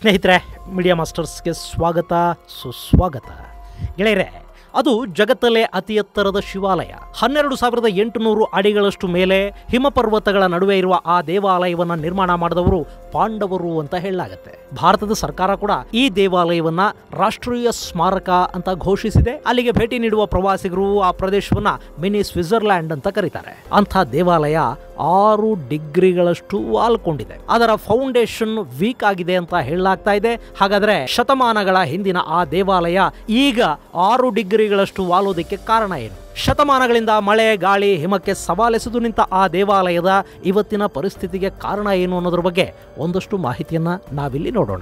ಸ್ನೇಹಿತರೆ ಮೀಡಿಯಾ ಮಾಸ್ಟರ್ಸ್ಗೆ ಸ್ವಾಗತ ಸುಸ್ವಾಗತ ಗೆಳೆಯರೆ ಅದು ಜಗತ್ತಲ್ಲೇ ಅತಿ ಎತ್ತರದ ಶಿವಾಲಯ ಹನ್ನೆರಡು ಸಾವಿರದ ಎಂಟುನೂರು ಅಡಿಗಳಷ್ಟು ಮೇಲೆ ಹಿಮಪರ್ವತಗಳ ನಡುವೆ ಇರುವ ಆ ದೇವಾಲಯವನ್ನ ನಿರ್ಮಾಣ ಮಾಡಿದವರು ಪಾಂಡವರು ಅಂತ ಹೇಳಲಾಗತ್ತೆ ಭಾರತದ ಸರ್ಕಾರ ಕೂಡ ಈ ದೇವಾಲಯವನ್ನ ರಾಷ್ಟ್ರೀಯ ಸ್ಮಾರಕ ಅಂತ ಘೋಷಿಸಿದೆ ಅಲ್ಲಿಗೆ ಭೇಟಿ ನೀಡುವ ಪ್ರವಾಸಿಗರು ಆ ಪ್ರದೇಶವನ್ನ ಮಿನಿ ಸ್ವಿಟ್ಜರ್ಲ್ಯಾಂಡ್ ಅಂತ ಕರೀತಾರೆ ಅಂಥ ದೇವಾಲಯ ಆರು ಡಿಗ್ರಿಗಳಷ್ಟು ವಾಲ್ಕೊಂಡಿದೆ ಅದರ ಫೌಂಡೇಶನ್ ವೀಕ್ ಆಗಿದೆ ಅಂತ ಹೇಳಲಾಗ್ತಾ ಇದೆ ಹಾಗಾದ್ರೆ ಶತಮಾನಗಳ ಹಿಂದಿನ ಆ ದೇವಾಲಯ ಈಗ ಆರು ಡಿಗ್ರಿಗಳಷ್ಟು ವಾಲೋದಕ್ಕೆ ಕಾರಣ ಏನು ಶತಮಾನಗಳಿಂದ ಮಳೆ ಗಾಳಿ ಹಿಮಕ್ಕೆ ಸವಾಲೆಸೆದು ನಿಂತ ಆ ದೇವಾಲಯದ ಇವತ್ತಿನ ಪರಿಸ್ಥಿತಿಗೆ ಕಾರಣ ಏನು ಅನ್ನೋದ್ರ ಬಗ್ಗೆ ಒಂದಷ್ಟು ಮಾಹಿತಿಯನ್ನ ನಾವಿಲ್ಲಿ ನೋಡೋಣ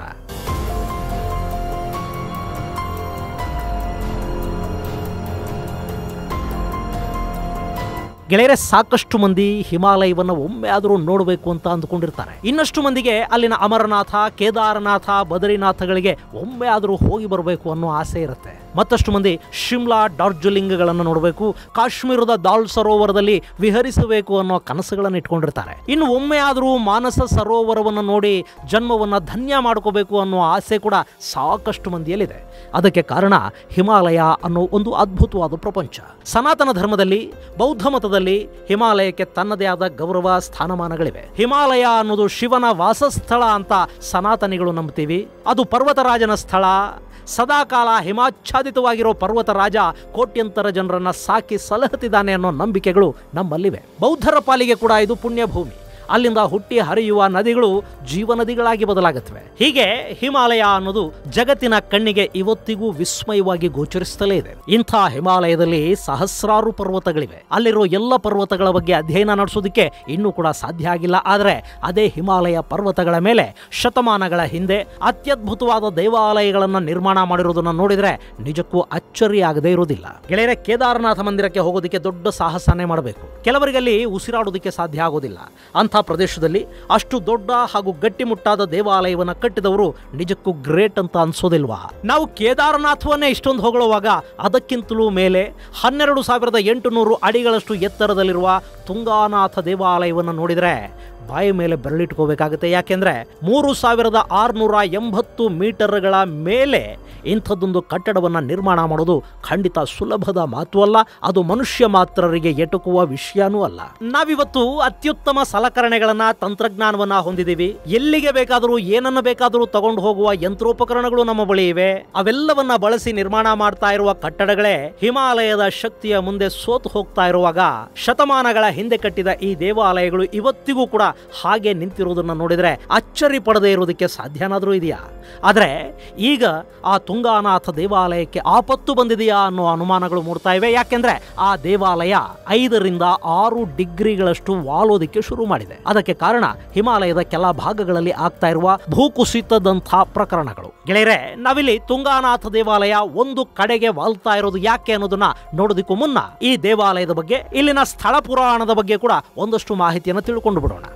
ಗೆಳೆಯರೆ ಸಾಕಷ್ಟು ಮಂದಿ ಹಿಮಾಲಯವನ್ನು ಒಮ್ಮೆ ಆದರೂ ನೋಡಬೇಕು ಅಂತ ಅಂದ್ಕೊಂಡಿರ್ತಾರೆ ಇನ್ನಷ್ಟು ಮಂದಿಗೆ ಅಲ್ಲಿನ ಅಮರನಾಥ ಕೇದಾರನಾಥ ಬದರಿನಾಥಗಳಿಗೆ ಒಮ್ಮೆ ಆದರೂ ಹೋಗಿ ಬರಬೇಕು ಅನ್ನೋ ಆಸೆ ಇರುತ್ತೆ ಮತ್ತಷ್ಟು ಮಂದಿ ಶಿಮ್ಲಾ ಡಾರ್ಜಿಲಿಂಗ್ಗಳನ್ನು ನೋಡಬೇಕು ಕಾಶ್ಮೀರದ ದಾಲ್ ಸರೋವರದಲ್ಲಿ ವಿಹರಿಸಬೇಕು ಅನ್ನೋ ಕನಸುಗಳನ್ನು ಇಟ್ಕೊಂಡಿರ್ತಾರೆ ಇನ್ನು ಒಮ್ಮೆ ಆದರೂ ಮಾನಸ ಸರೋವರವನ್ನು ನೋಡಿ ಜನ್ಮವನ್ನು ಧನ್ಯ ಮಾಡ್ಕೋಬೇಕು ಅನ್ನೋ ಆಸೆ ಕೂಡ ಸಾಕಷ್ಟು ಮಂದಿಯಲ್ಲಿದೆ ಅದಕ್ಕೆ ಕಾರಣ ಹಿಮಾಲಯ ಅನ್ನೋ ಒಂದು ಅದ್ಭುತವಾದ ಪ್ರಪಂಚ ಸನಾತನ ಧರ್ಮದಲ್ಲಿ ಬೌದ್ಧ ಮತದಲ್ಲಿ ಹಿಮಾಲಯಕ್ಕೆ ತನ್ನದೇ ಆದ ಗೌರವ ಸ್ಥಾನಮಾನಗಳಿವೆ ಹಿಮಾಲಯ ಅನ್ನೋದು ಶಿವನ ವಾಸಸ್ಥಳ ಅಂತ ಸನಾತನಿಗಳು ನಂಬ್ತೀವಿ ಅದು ಪರ್ವತರಾಜನ ಸ್ಥಳ ಸದಾಕಾಲ ಹಿಮಾಚ್ಛಾದಿತವಾಗಿರೋ ಪರ್ವತರಾಜ ಕೋಟ್ಯಂತರ ಜನರನ್ನ ಸಾಕಿ ಸಲಹುತ್ತಿದ್ದಾನೆ ಅನ್ನೋ ನಂಬಿಕೆಗಳು ನಮ್ಮಲ್ಲಿವೆ ಬೌದ್ಧರ ಪಾಲಿಗೆ ಕೂಡ ಇದು ಪುಣ್ಯಭೂಮಿ ಅಲ್ಲಿಂದ ಹುಟ್ಟಿ ಹರಿಯುವ ನದಿಗಳು ಜೀವನದಿಗಳಾಗಿ ಬದಲಾಗುತ್ತವೆ ಹೀಗೆ ಹಿಮಾಲಯ ಅನ್ನೋದು ಜಗತ್ತಿನ ಕಣ್ಣಿಗೆ ಇವತ್ತಿಗೂ ವಿಸ್ಮಯವಾಗಿ ಗೋಚರಿಸುತ್ತಲೇ ಇದೆ ಇಂಥ ಹಿಮಾಲಯದಲ್ಲಿ ಸಹಸ್ರಾರು ಪರ್ವತಗಳಿವೆ ಅಲ್ಲಿರೋ ಎಲ್ಲ ಪರ್ವತಗಳ ಬಗ್ಗೆ ಅಧ್ಯಯನ ನಡೆಸೋದಕ್ಕೆ ಇನ್ನೂ ಕೂಡ ಸಾಧ್ಯ ಆಗಿಲ್ಲ ಆದರೆ ಅದೇ ಹಿಮಾಲಯ ಪರ್ವತಗಳ ಮೇಲೆ ಶತಮಾನಗಳ ಹಿಂದೆ ಅತ್ಯದ್ಭುತವಾದ ದೇವಾಲಯಗಳನ್ನು ನಿರ್ಮಾಣ ಮಾಡಿರೋದನ್ನ ನೋಡಿದ್ರೆ ನಿಜಕ್ಕೂ ಅಚ್ಚರಿ ಆಗದೇ ಇರೋದಿಲ್ಲ ಗೆಳೆಯರೆ ಕೇದಾರನಾಥ ಮಂದಿರಕ್ಕೆ ಹೋಗೋದಕ್ಕೆ ದೊಡ್ಡ ಸಾಹಸನೇ ಮಾಡಬೇಕು ಕೆಲವರಿಗೆ ಅಲ್ಲಿ ಉಸಿರಾಡೋದಕ್ಕೆ ಸಾಧ್ಯ ಆಗೋದಿಲ್ಲ ಅಂಥ ಪ್ರದೇಶದಲ್ಲಿ ಅಷ್ಟು ದೊಡ್ಡ ಹಾಗೂ ಗಟ್ಟಿಮುಟ್ಟಾದ ದೇವಾಲಯವನ್ನು ಕಟ್ಟಿದವರು ನಿಜಕ್ಕೂ ಗ್ರೇಟ್ ಅಂತ ಅನ್ಸೋದಿಲ್ವಾ ನಾವು ಕೇದಾರನಾಥವನ್ನೇ ಇಷ್ಟೊಂದು ಹೊಗಳುವಾಗ ಅದಕ್ಕಿಂತಲೂ ಮೇಲೆ ಹನ್ನೆರಡು ಸಾವಿರದ ಎಂಟುನೂರು ಅಡಿಗಳಷ್ಟು ಎತ್ತರದಲ್ಲಿರುವ ತುಂಗಾನಾಥ ದೇವಾಲಯವನ್ನು ನೋಡಿದರೆ ಬಾಯಿ ಮೇಲೆ ಬೆರಳಿಟ್ಕೋಬೇಕಾಗುತ್ತೆ ಯಾಕೆಂದ್ರೆ ಮೂರು ಸಾವಿರದ ಆರುನೂರ ಎಂಬತ್ತು ಮೀಟರ್ಗಳ ಮೇಲೆ ಇಂಥದ್ದೊಂದು ಕಟ್ಟಡವನ್ನು ನಿರ್ಮಾಣ ಮಾಡೋದು ಖಂಡಿತ ಸುಲಭದ ಮಾತು ಅಲ್ಲ ಅದು ಮನುಷ್ಯ ಮಾತ್ರರಿಗೆ ಎಟುಕುವ ವಿಷಯನೂ ಅಲ್ಲ ನಾವಿವತ್ತು ಅತ್ಯುತ್ತಮ ಸಲಕರಣೆಗಳನ್ನ ತಂತ್ರಜ್ಞಾನವನ್ನ ಹೊಂದಿದ್ದೀವಿ ಎಲ್ಲಿಗೆ ಬೇಕಾದರೂ ಏನನ್ನು ಬೇಕಾದರೂ ತಗೊಂಡು ಹೋಗುವ ಯಂತ್ರೋಪಕರಣಗಳು ನಮ್ಮ ಬಳಿ ಇವೆ ಅವೆಲ್ಲವನ್ನ ಬಳಸಿ ನಿರ್ಮಾಣ ಮಾಡ್ತಾ ಇರುವ ಕಟ್ಟಡಗಳೇ ಹಿಮಾಲಯದ ಶಕ್ತಿಯ ಮುಂದೆ ಸೋತು ಹೋಗ್ತಾ ಇರುವಾಗ ಶತಮಾನಗಳ ಹಿಂದೆ ಕಟ್ಟಿದ ಈ ದೇವಾಲಯಗಳು ಇವತ್ತಿಗೂ ಕೂಡ ಹಾಗೆ ನಿಂತಿರುವುದನ್ನು ನೋಡಿದರೆ ಅಚ್ಚರಿ ಪಡದೇ ಇರೋದಕ್ಕೆ ಸಾಧ್ಯನಾದರೂ ಇದೆಯಾ ಆದರೆ ಈಗ ಆ ತುಂಗಾನಾಥ ದೇವಾಲಯಕ್ಕೆ ಆಪತ್ತು ಬಂದಿದೆಯಾ ಅನ್ನೋ ಅನುಮಾನಗಳು ಮೂಡ್ತಾ ಇವೆ ಯಾಕೆಂದ್ರೆ ಆ ದೇವಾಲಯ ಐದರಿಂದ ಆರು ಡಿಗ್ರಿಗಳಷ್ಟು ವಾಲೋದಿಕ್ಕೆ ಶುರು ಮಾಡಿದೆ ಅದಕ್ಕೆ ಕಾರಣ ಹಿಮಾಲಯದ ಕೆಲ ಭಾಗಗಳಲ್ಲಿ ಆಗ್ತಾ ಇರುವ ಭೂಕುಸಿತದಂಥ ಪ್ರಕರಣಗಳು ಗೆಳೆಯರೆ ನಾವಿಲ್ಲಿ ತುಂಗಾನಾಥ ದೇವಾಲಯ ಒಂದು ಕಡೆಗೆ ವಾಲ್ತಾ ಇರೋದು ಯಾಕೆ ಅನ್ನೋದನ್ನ ನೋಡೋದಕ್ಕೂ ಮುನ್ನ ಈ ದೇವಾಲಯದ ಬಗ್ಗೆ ಇಲ್ಲಿನ ಸ್ಥಳ ಪುರಾಣದ ಬಗ್ಗೆ ಕೂಡ ಒಂದಷ್ಟು ಮಾಹಿತಿಯನ್ನು ತಿಳ್ಕೊಂಡು ಬಿಡೋಣ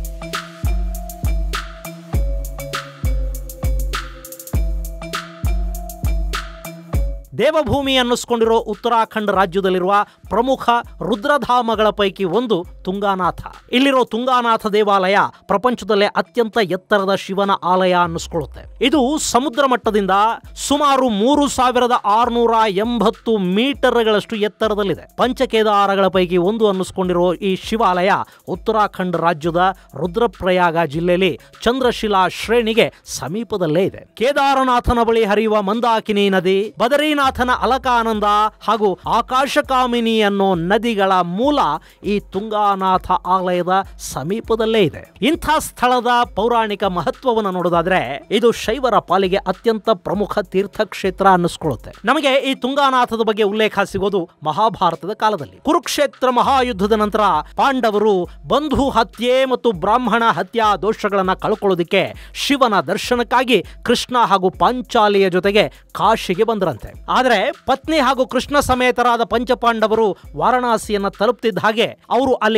ದೇವಭೂಮಿ ಅನ್ನಿಸ್ಕೊಂಡಿರೋ ಉತ್ತರಾಖಂಡ್ ರಾಜ್ಯದಲ್ಲಿರುವ ಪ್ರಮುಖ ರುದ್ರಧಾಮಗಳ ಪೈಕಿ ಒಂದು ತುಂಗಾನಾಥ ಇಲ್ಲಿರೋ ತುಂಗಾನಾಥ ದೇವಾಲಯ ಪ್ರಪಂಚದಲ್ಲೇ ಅತ್ಯಂತ ಎತ್ತರದ ಶಿವನ ಆಲಯ ಅನ್ನಿಸ್ಕೊಳ್ಳುತ್ತೆ ಇದು ಸಮುದ್ರ ಮಟ್ಟದಿಂದ ಸುಮಾರು ಮೂರು ಸಾವಿರದ ಆರುನೂರ ಎಂಬತ್ತು ಮೀಟರ್ಗಳಷ್ಟು ಎತ್ತರದಲ್ಲಿದೆ ಪಂಚಕೇದಾರಗಳ ಪೈಕಿ ಒಂದು ಅನ್ನಿಸ್ಕೊಂಡಿರೋ ಈ ಶಿವಾಲಯ ಉತ್ತರಾಖಂಡ್ ರಾಜ್ಯದ ರುದ್ರಪ್ರಯಾಗ ಜಿಲ್ಲೆಯಲ್ಲಿ ಚಂದ್ರಶಿಲಾ ಶ್ರೇಣಿಗೆ ಸಮೀಪದಲ್ಲೇ ಇದೆ ಕೇದಾರನಾಥನ ಬಳಿ ಹರಿಯುವ ಮಂದಾಕಿನಿ ನದಿ ಬದರಿನಾಥನ ಅಲಕಾನಂದ ಹಾಗೂ ಆಕಾಶಕಾಮಿನಿ ಅನ್ನೋ ನದಿಗಳ ಮೂಲ ಈ ತುಂಗಾನಾಥ ಆಲಯದ ಸಮೀಪದಲ್ಲೇ ಇದೆ ಇಂಥ ಸ್ಥಳದ ಪೌರಾಣಿಕ ಮಹತ್ವವನ್ನು ನೋಡೋದಾದ್ರೆ ಇದು ಶೈವರ ಪಾಲಿಗೆ ಅತ್ಯಂತ ಪ್ರಮುಖ ತೀರ್ಥಕ್ಷೇತ್ರ ಅನ್ನಿಸ್ಕೊಳ್ಳುತ್ತೆ ನಮಗೆ ಈ ತುಂಗಾನಾಥದ ಬಗ್ಗೆ ಉಲ್ಲೇಖ ಸಿಗೋದು ಮಹಾಭಾರತದ ಕಾಲದಲ್ಲಿ ಕುರುಕ್ಷೇತ್ರ ಮಹಾಯುದ್ಧದ ನಂತರ ಪಾಂಡವರು ಬಂಧು ಹತ್ಯೆ ಮತ್ತು ಬ್ರಾಹ್ಮಣ ಹತ್ಯಾ ದೋಷಗಳನ್ನ ಕಳ್ಕೊಳ್ಳೋದಿಕ್ಕೆ ಶಿವನ ದರ್ಶನಕ್ಕಾಗಿ ಕೃಷ್ಣ ಹಾಗೂ ಪಾಂಚಾಲಿಯ ಜೊತೆಗೆ ಕಾಶಿಗೆ ಬಂದರಂತೆ ಆದರೆ ಪತ್ನಿ ಹಾಗೂ ಕೃಷ್ಣ ಸಮೇತರಾದ ಪಂಚಪಾಂಡವರು ವಾರಣಾಸಿಯನ್ನ ತಲುಪ್ತಿದ್ದ ಹಾಗೆ ಅವರು ಅಲ್ಲಿಗೆ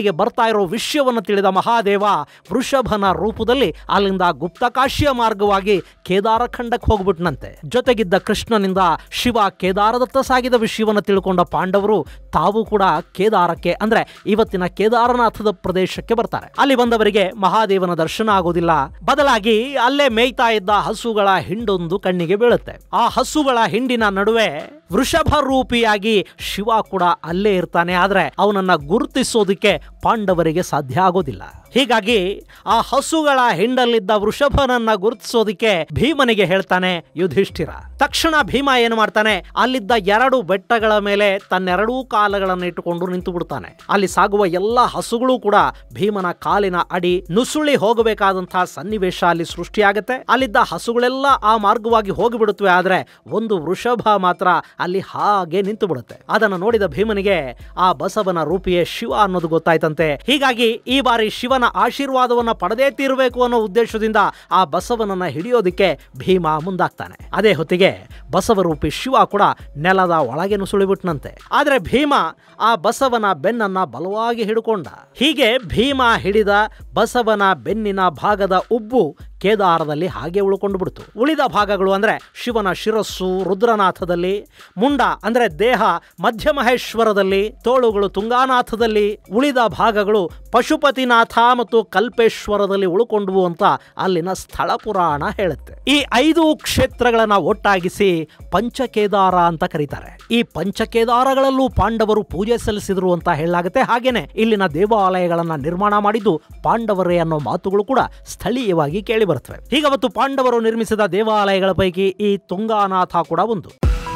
ಅಲ್ಲಿಗೆ ಬರ್ತಾ ಇರೋ ವಿಷಯವನ್ನು ತಿಳಿದ ಮಹಾದೇವ ವೃಷಭನ ರೂಪದಲ್ಲಿ ಅಲ್ಲಿಂದ ಗುಪ್ತಕಾಶಿಯ ಮಾರ್ಗವಾಗಿ ಕೇದಾರ ಖಂಡಕ್ಕೆ ಹೋಗ್ಬಿಟ್ನಂತೆ ಜೊತೆಗಿದ್ದ ಕೃಷ್ಣನಿಂದ ಶಿವ ಕೇದಾರದತ್ತ ಸಾಗಿದ ವಿಷಯವನ್ನು ತಿಳ್ಕೊಂಡ ಪಾಂಡವರು ತಾವು ಕೂಡ ಕೇದಾರಕ್ಕೆ ಅಂದ್ರೆ ಇವತ್ತಿನ ಕೇದಾರನಾಥದ ಪ್ರದೇಶಕ್ಕೆ ಬರ್ತಾರೆ ಅಲ್ಲಿ ಬಂದವರಿಗೆ ಮಹಾದೇವನ ದರ್ಶನ ಆಗೋದಿಲ್ಲ ಬದಲಾಗಿ ಅಲ್ಲೇ ಮೇಯ್ತಾ ಇದ್ದ ಹಸುಗಳ ಹಿಂಡೊಂದು ಕಣ್ಣಿಗೆ ಬೀಳುತ್ತೆ ಆ ಹಸುಗಳ ಹಿಂಡಿನ ನಡುವೆ ವೃಷಭ ರೂಪಿಯಾಗಿ ಶಿವ ಕೂಡ ಅಲ್ಲೇ ಇರ್ತಾನೆ ಆದ್ರೆ ಅವನನ್ನ ಗುರುತಿಸೋದಕ್ಕೆ ಪಾಂಡವರಿಗೆ ಸಾಧ್ಯ ಆಗೋದಿಲ್ಲ ಹೀಗಾಗಿ ಆ ಹಸುಗಳ ಹಿಂಡಲ್ಲಿದ್ದ ವೃಷಭನನ್ನ ಗುರುತಿಸೋದಿಕ್ಕೆ ಭೀಮನಿಗೆ ಹೇಳ್ತಾನೆ ಯುಧಿಷ್ಠಿರ ತಕ್ಷಣ ಭೀಮ ಏನು ಮಾಡ್ತಾನೆ ಅಲ್ಲಿದ್ದ ಎರಡು ಬೆಟ್ಟಗಳ ಮೇಲೆ ತನ್ನೆರಡೂ ಕಾಲಗಳನ್ನು ಇಟ್ಟುಕೊಂಡು ನಿಂತು ಬಿಡ್ತಾನೆ ಅಲ್ಲಿ ಸಾಗುವ ಎಲ್ಲ ಹಸುಗಳು ಕೂಡ ಭೀಮನ ಕಾಲಿನ ಅಡಿ ನುಸುಳಿ ಹೋಗಬೇಕಾದಂತಹ ಸನ್ನಿವೇಶ ಅಲ್ಲಿ ಸೃಷ್ಟಿಯಾಗುತ್ತೆ ಅಲ್ಲಿದ್ದ ಹಸುಗಳೆಲ್ಲ ಆ ಮಾರ್ಗವಾಗಿ ಹೋಗಿಬಿಡುತ್ತವೆ ಆದ್ರೆ ಒಂದು ವೃಷಭ ಮಾತ್ರ ಅಲ್ಲಿ ಹಾಗೆ ನಿಂತು ಬಿಡುತ್ತೆ ಅದನ್ನು ನೋಡಿದ ಭೀಮನಿಗೆ ಆ ಬಸವನ ರೂಪಿಯೇ ಶಿವ ಅನ್ನೋದು ಗೊತ್ತಾಯ್ತಂತೆ ಹೀಗಾಗಿ ಈ ಬಾರಿ ಶಿವನ ಆಶೀರ್ವಾದವನ್ನ ಪಡೆದೇ ತೀರಬೇಕು ಅನ್ನೋ ಉದ್ದೇಶದಿಂದ ಆ ಬಸವನನ್ನ ಹಿಡಿಯೋದಿಕ್ಕೆ ಭೀಮ ಮುಂದಾಗ್ತಾನೆ ಅದೇ ಹೊತ್ತಿಗೆ ಬಸವರೂಪಿ ಶಿವ ಕೂಡ ನೆಲದ ಒಳಗೆ ನುಸುಳಿಬಿಟ್ನಂತೆ ಆದ್ರೆ ಭೀಮ ಆ ಬಸವನ ಬೆನ್ನನ್ನ ಬಲವಾಗಿ ಹಿಡ್ಕೊಂಡ ಹೀಗೆ ಭೀಮ ಹಿಡಿದ ಬಸವನ ಬೆನ್ನಿನ ಭಾಗದ ಉಬ್ಬು ಕೇದಾರದಲ್ಲಿ ಹಾಗೆ ಉಳ್ಕೊಂಡು ಬಿಡ್ತು ಉಳಿದ ಭಾಗಗಳು ಅಂದ್ರೆ ಶಿವನ ಶಿರಸ್ಸು ರುದ್ರನಾಥದಲ್ಲಿ ಮುಂಡ ಅಂದ್ರೆ ದೇಹ ಮಧ್ಯಮಹೇಶ್ವರದಲ್ಲಿ ತೋಳುಗಳು ತುಂಗಾನಾಥದಲ್ಲಿ ಉಳಿದ ಭಾಗಗಳು ಪಶುಪತಿನಾಥ ಮತ್ತು ಕಲ್ಪೇಶ್ವರದಲ್ಲಿ ಉಳ್ಕೊಂಡ್ವು ಅಂತ ಅಲ್ಲಿನ ಸ್ಥಳ ಪುರಾಣ ಹೇಳುತ್ತೆ ಈ ಐದು ಕ್ಷೇತ್ರಗಳನ್ನ ಒಟ್ಟಾಗಿಸಿ ಪಂಚಕೇದಾರ ಅಂತ ಕರೀತಾರೆ ಈ ಪಂಚಕೇದಾರಗಳಲ್ಲೂ ಪಾಂಡವರು ಪೂಜೆ ಸಲ್ಲಿಸಿದ್ರು ಅಂತ ಹೇಳಲಾಗುತ್ತೆ ಹಾಗೇನೆ ಇಲ್ಲಿನ ದೇವಾಲಯಗಳನ್ನ ನಿರ್ಮಾಣ ಮಾಡಿದ್ದು ಪಾಂಡವರೇ ಅನ್ನೋ ಮಾತುಗಳು ಕೂಡ ಸ್ಥಳೀಯವಾಗಿ ಕೇಳಿ ಬರ್ತವೆ ಹೀಗವತ್ತು ಪಾಂಡವರು ನಿರ್ಮಿಸಿದ ದೇವಾಲಯಗಳ ಪೈಕಿ ಈ ತುಂಗಾನಾಥ ಕೂಡ ಒಂದು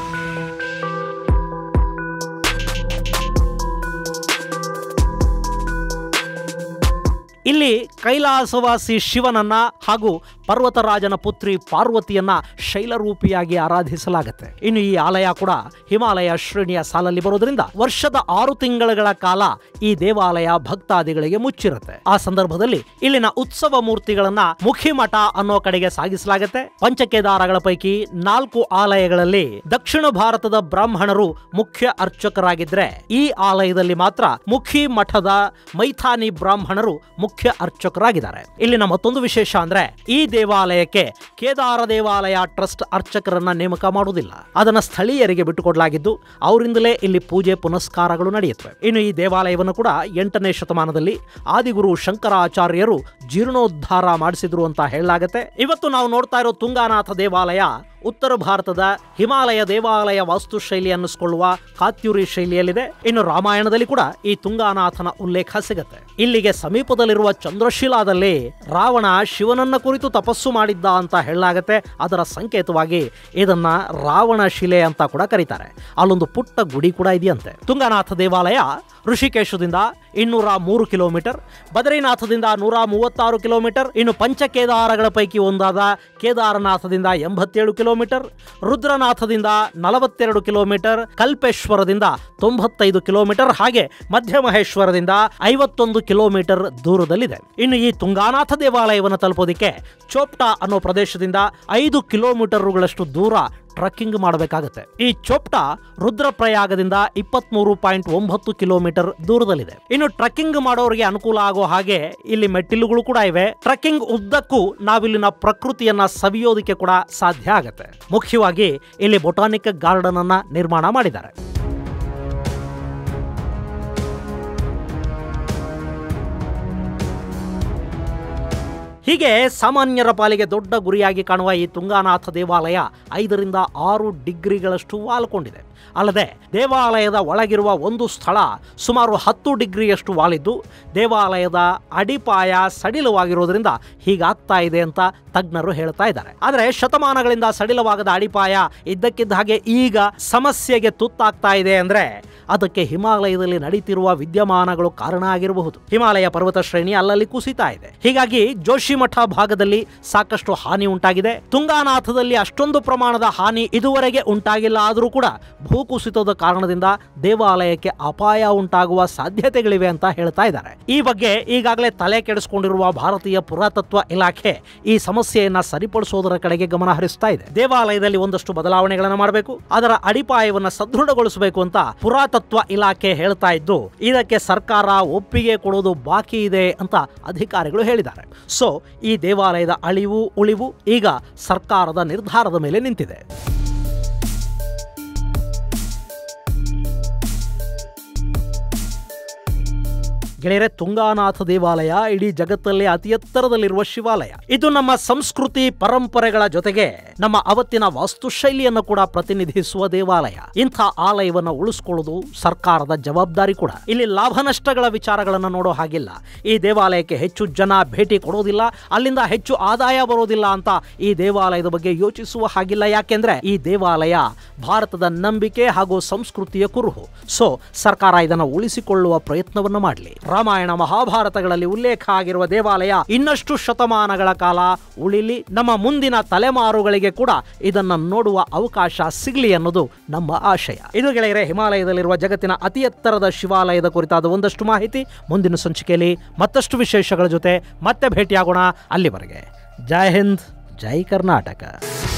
ಇಲ್ಲಿ ಕೈಲಾಸವಾಸಿ ಶಿವನನ್ನ ಹಾಗೂ ಪರ್ವತರಾಜನ ಪುತ್ರಿ ಪಾರ್ವತಿಯನ್ನ ಶೈಲರೂಪಿಯಾಗಿ ಆರಾಧಿಸಲಾಗುತ್ತೆ ಇನ್ನು ಈ ಆಲಯ ಕೂಡ ಹಿಮಾಲಯ ಶ್ರೇಣಿಯ ಸಾಲಲ್ಲಿ ಬರೋದ್ರಿಂದ ವರ್ಷದ ಆರು ತಿಂಗಳ ಕಾಲ ಈ ದೇವಾಲಯ ಭಕ್ತಾದಿಗಳಿಗೆ ಮುಚ್ಚಿರುತ್ತೆ ಆ ಸಂದರ್ಭದಲ್ಲಿ ಇಲ್ಲಿನ ಉತ್ಸವ ಮೂರ್ತಿಗಳನ್ನ ಮುಖಿಮಠ ಅನ್ನೋ ಕಡೆಗೆ ಸಾಗಿಸಲಾಗುತ್ತೆ ಪಂಚಕೇದಾರಗಳ ಪೈಕಿ ನಾಲ್ಕು ಆಲಯಗಳಲ್ಲಿ ದಕ್ಷಿಣ ಭಾರತದ ಬ್ರಾಹ್ಮಣರು ಮುಖ್ಯ ಅರ್ಚಕರಾಗಿದ್ರೆ ಈ ಆಲಯದಲ್ಲಿ ಮಾತ್ರ ಮುಖಿ ಮಠದ ಮೈಥಾನಿ ಬ್ರಾಹ್ಮಣರು ಮುಖ್ಯ ಅರ್ಚಕರಾಗಿದ್ದಾರೆ ಇಲ್ಲಿನ ಮತ್ತೊಂದು ವಿಶೇಷ ಅಂದ್ರೆ ಈ ದೇವಾಲಯಕ್ಕೆ ಕೇದಾರ ದೇವಾಲಯ ಟ್ರಸ್ಟ್ ಅರ್ಚಕರನ್ನ ನೇಮಕ ಮಾಡುವುದಿಲ್ಲ ಅದನ್ನ ಸ್ಥಳೀಯರಿಗೆ ಬಿಟ್ಟುಕೊಡಲಾಗಿದ್ದು ಅವರಿಂದಲೇ ಇಲ್ಲಿ ಪೂಜೆ ಪುನಸ್ಕಾರಗಳು ನಡೆಯುತ್ತವೆ ಇನ್ನು ಈ ದೇವಾಲಯವನ್ನು ಕೂಡ ಎಂಟನೇ ಶತಮಾನದಲ್ಲಿ ಆದಿಗುರು ಶಂಕರಾಚಾರ್ಯರು ಜೀರ್ಣೋದ್ಧಾರ ಮಾಡಿಸಿದ್ರು ಅಂತ ಹೇಳಲಾಗತ್ತೆ ಇವತ್ತು ನಾವು ನೋಡ್ತಾ ಇರೋ ತುಂಗಾನಾಥ ದೇವಾಲಯ ಉತ್ತರ ಭಾರತದ ಹಿಮಾಲಯ ದೇವಾಲಯ ವಾಸ್ತುಶೈಲಿ ಅನ್ನಿಸ್ಕೊಳ್ಳುವ ಕಾತ್ಯೂರಿ ಶೈಲಿಯಲ್ಲಿದೆ ಇನ್ನು ರಾಮಾಯಣದಲ್ಲಿ ಕೂಡ ಈ ತುಂಗಾನಾಥನ ಉಲ್ಲೇಖ ಸಿಗುತ್ತೆ ಇಲ್ಲಿಗೆ ಸಮೀಪದಲ್ಲಿರುವ ಚಂದ್ರಶಿಲಾದಲ್ಲಿ ರಾವಣ ಶಿವನನ್ನ ಕುರಿತು ತಪಸ್ಸು ಮಾಡಿದ್ದ ಅಂತ ಹೇಳಲಾಗತ್ತೆ ಅದರ ಸಂಕೇತವಾಗಿ ಇದನ್ನ ರಾವಣ ಶಿಲೆ ಅಂತ ಕೂಡ ಕರೀತಾರೆ ಅಲ್ಲೊಂದು ಪುಟ್ಟ ಗುಡಿ ಕೂಡ ಇದೆಯಂತೆ ತುಂಗನಾಥ ದೇವಾಲಯ ಋಷಿಕೇಶದಿಂದ ಇನ್ನೂರ ಮೂರು ಕಿಲೋಮೀಟರ್ ಬದರಿನಾಥದಿಂದ ನೂರ ಮೂವತ್ತಾರು ಕಿಲೋಮೀಟರ್ ಇನ್ನು ಪಂಚಕೇದಾರಗಳ ಪೈಕಿ ಒಂದಾದ ಕೇದಾರನಾಥದಿಂದ ಎಂಬತ್ತೇಳು ಕಿಲೋಮೀಟರ್ ರುದ್ರನಾಥದಿಂದ ನಲವತ್ತೆರಡು ಕಿಲೋಮೀಟರ್ ಕಲ್ಪೇಶ್ವರದಿಂದ ತೊಂಬತ್ತೈದು ಕಿಲೋಮೀಟರ್ ಹಾಗೆ ಮಧ್ಯಮಹೇಶ್ವರದಿಂದ ಐವತ್ತೊಂದು ಕಿಲೋಮೀಟರ್ ದೂರದಲ್ಲಿದೆ ಇನ್ನು ಈ ತುಂಗಾನಾಥ ದೇವಾಲಯವನ್ನು ತಲುಪೋದಿಕ್ಕೆ ಚೋಪ್ಟಾ ಅನ್ನೋ ಪ್ರದೇಶದಿಂದ ಐದು ಕಿಲೋಮೀಟರ್ಗಳಷ್ಟು ದೂರ ಟ್ರಕ್ಕಿಂಗ್ ಮಾಡಬೇಕಾಗುತ್ತೆ ಈ ಚೋಪ್ಟಾ ರುದ್ರಪ್ರಯಾಗದಿಂದ ಇಪ್ಪತ್ಮೂರು ಪಾಯಿಂಟ್ ಒಂಬತ್ತು ಕಿಲೋಮೀಟರ್ ದೂರದಲ್ಲಿದೆ ಇನ್ನು ಟ್ರಕ್ಕಿಂಗ್ ಮಾಡೋರಿಗೆ ಅನುಕೂಲ ಆಗೋ ಹಾಗೆ ಇಲ್ಲಿ ಮೆಟ್ಟಿಲುಗಳು ಕೂಡ ಇವೆ ಟ್ರಕ್ಕಿಂಗ್ ಉದ್ದಕ್ಕೂ ನಾವಿಲ್ಲಿನ ಪ್ರಕೃತಿಯನ್ನ ಸವಿಯೋದಕ್ಕೆ ಕೂಡ ಸಾಧ್ಯ ಆಗುತ್ತೆ ಮುಖ್ಯವಾಗಿ ಇಲ್ಲಿ ಬೊಟಾನಿಕ್ ಗಾರ್ಡನ್ ಅನ್ನ ನಿರ್ಮಾಣ ಮಾಡಿದ್ದಾರೆ ಹೀಗೆ ಸಾಮಾನ್ಯರ ಪಾಲಿಗೆ ದೊಡ್ಡ ಗುರಿಯಾಗಿ ಕಾಣುವ ಈ ತುಂಗಾನಾಥ ದೇವಾಲಯ ಐದರಿಂದ ಆರು ಡಿಗ್ರಿಗಳಷ್ಟು ವಾಲ್ಕೊಂಡಿದೆ ಅಲ್ಲದೆ ದೇವಾಲಯದ ಒಳಗಿರುವ ಒಂದು ಸ್ಥಳ ಸುಮಾರು ಹತ್ತು ಡಿಗ್ರಿಯಷ್ಟು ವಾಲಿದ್ದು ದೇವಾಲಯದ ಅಡಿಪಾಯ ಸಡಿಲವಾಗಿರೋದ್ರಿಂದ ಹೀಗಾಗ್ತಾ ಇದೆ ಅಂತ ತಜ್ಞರು ಹೇಳ್ತಾ ಇದ್ದಾರೆ ಆದರೆ ಶತಮಾನಗಳಿಂದ ಸಡಿಲವಾಗದ ಅಡಿಪಾಯ ಇದ್ದಕ್ಕಿದ್ದ ಹಾಗೆ ಈಗ ಸಮಸ್ಯೆಗೆ ತುತ್ತಾಗ್ತಾ ಇದೆ ಅಂದ್ರೆ ಅದಕ್ಕೆ ಹಿಮಾಲಯದಲ್ಲಿ ನಡೀತಿರುವ ವಿದ್ಯಮಾನಗಳು ಕಾರಣ ಆಗಿರಬಹುದು ಹಿಮಾಲಯ ಪರ್ವತ ಶ್ರೇಣಿ ಅಲ್ಲಲ್ಲಿ ಕುಸಿತಾ ಇದೆ ಹೀಗಾಗಿ ಜೋಶಿ ಕಾಶಿಮಠ ಭಾಗದಲ್ಲಿ ಸಾಕಷ್ಟು ಹಾನಿ ಉಂಟಾಗಿದೆ ತುಂಗಾನಾಥದಲ್ಲಿ ಅಷ್ಟೊಂದು ಪ್ರಮಾಣದ ಹಾನಿ ಇದುವರೆಗೆ ಉಂಟಾಗಿಲ್ಲ ಆದರೂ ಕೂಡ ಭೂಕುಸಿತದ ಕಾರಣದಿಂದ ದೇವಾಲಯಕ್ಕೆ ಅಪಾಯ ಉಂಟಾಗುವ ಸಾಧ್ಯತೆಗಳಿವೆ ಅಂತ ಹೇಳ್ತಾ ಇದ್ದಾರೆ ಈ ಬಗ್ಗೆ ಈಗಾಗಲೇ ತಲೆ ಕೆಡಿಸಿಕೊಂಡಿರುವ ಭಾರತೀಯ ಪುರಾತತ್ವ ಇಲಾಖೆ ಈ ಸಮಸ್ಯೆಯನ್ನ ಸರಿಪಡಿಸೋದರ ಕಡೆಗೆ ಗಮನ ಹರಿಸ್ತಾ ಇದೆ ದೇವಾಲಯದಲ್ಲಿ ಒಂದಷ್ಟು ಬದಲಾವಣೆಗಳನ್ನು ಮಾಡಬೇಕು ಅದರ ಅಡಿಪಾಯವನ್ನ ಸದೃಢಗೊಳಿಸಬೇಕು ಅಂತ ಪುರಾತತ್ವ ಇಲಾಖೆ ಹೇಳ್ತಾ ಇದ್ದು ಇದಕ್ಕೆ ಸರ್ಕಾರ ಒಪ್ಪಿಗೆ ಕೊಡೋದು ಬಾಕಿ ಇದೆ ಅಂತ ಅಧಿಕಾರಿಗಳು ಹೇಳಿದ್ದಾರೆ ಸೊ ಈ ದೇವಾಲಯದ ಅಳಿವು ಉಳಿವು ಈಗ ಸರ್ಕಾರದ ನಿರ್ಧಾರದ ಮೇಲೆ ನಿಂತಿದೆ ಗೆಳೆಯರೆ ತುಂಗಾನಾಥ ದೇವಾಲಯ ಇಡೀ ಜಗತ್ತಲ್ಲೇ ಅತಿ ಎತ್ತರದಲ್ಲಿರುವ ಶಿವಾಲಯ ಇದು ನಮ್ಮ ಸಂಸ್ಕೃತಿ ಪರಂಪರೆಗಳ ಜೊತೆಗೆ ನಮ್ಮ ಅವತ್ತಿನ ವಾಸ್ತುಶೈಲಿಯನ್ನು ಕೂಡ ಪ್ರತಿನಿಧಿಸುವ ದೇವಾಲಯ ಇಂಥ ಆಲಯವನ್ನು ಉಳಿಸ್ಕೊಳ್ಳೋದು ಸರ್ಕಾರದ ಜವಾಬ್ದಾರಿ ಕೂಡ ಇಲ್ಲಿ ಲಾಭ ನಷ್ಟಗಳ ವಿಚಾರಗಳನ್ನು ನೋಡೋ ಹಾಗಿಲ್ಲ ಈ ದೇವಾಲಯಕ್ಕೆ ಹೆಚ್ಚು ಜನ ಭೇಟಿ ಕೊಡೋದಿಲ್ಲ ಅಲ್ಲಿಂದ ಹೆಚ್ಚು ಆದಾಯ ಬರೋದಿಲ್ಲ ಅಂತ ಈ ದೇವಾಲಯದ ಬಗ್ಗೆ ಯೋಚಿಸುವ ಹಾಗಿಲ್ಲ ಯಾಕೆಂದ್ರೆ ಈ ದೇವಾಲಯ ಭಾರತದ ನಂಬಿಕೆ ಹಾಗೂ ಸಂಸ್ಕೃತಿಯ ಕುರುಹು ಸೊ ಸರ್ಕಾರ ಇದನ್ನು ಉಳಿಸಿಕೊಳ್ಳುವ ಪ್ರಯತ್ನವನ್ನು ಮಾಡಲಿ ರಾಮಾಯಣ ಮಹಾಭಾರತಗಳಲ್ಲಿ ಉಲ್ಲೇಖ ಆಗಿರುವ ದೇವಾಲಯ ಇನ್ನಷ್ಟು ಶತಮಾನಗಳ ಕಾಲ ಉಳಿಲಿ ನಮ್ಮ ಮುಂದಿನ ತಲೆಮಾರುಗಳಿಗೆ ಕೂಡ ಇದನ್ನು ನೋಡುವ ಅವಕಾಶ ಸಿಗಲಿ ಅನ್ನೋದು ನಮ್ಮ ಆಶಯ ಇದು ಗೆಳೆಯರೆ ಹಿಮಾಲಯದಲ್ಲಿರುವ ಜಗತ್ತಿನ ಅತಿ ಎತ್ತರದ ಶಿವಾಲಯದ ಕುರಿತಾದ ಒಂದಷ್ಟು ಮಾಹಿತಿ ಮುಂದಿನ ಸಂಚಿಕೆಯಲ್ಲಿ ಮತ್ತಷ್ಟು ವಿಶೇಷಗಳ ಜೊತೆ ಮತ್ತೆ ಭೇಟಿಯಾಗೋಣ ಅಲ್ಲಿವರೆಗೆ ಜೈ ಹಿಂದ್ ಜೈ ಕರ್ನಾಟಕ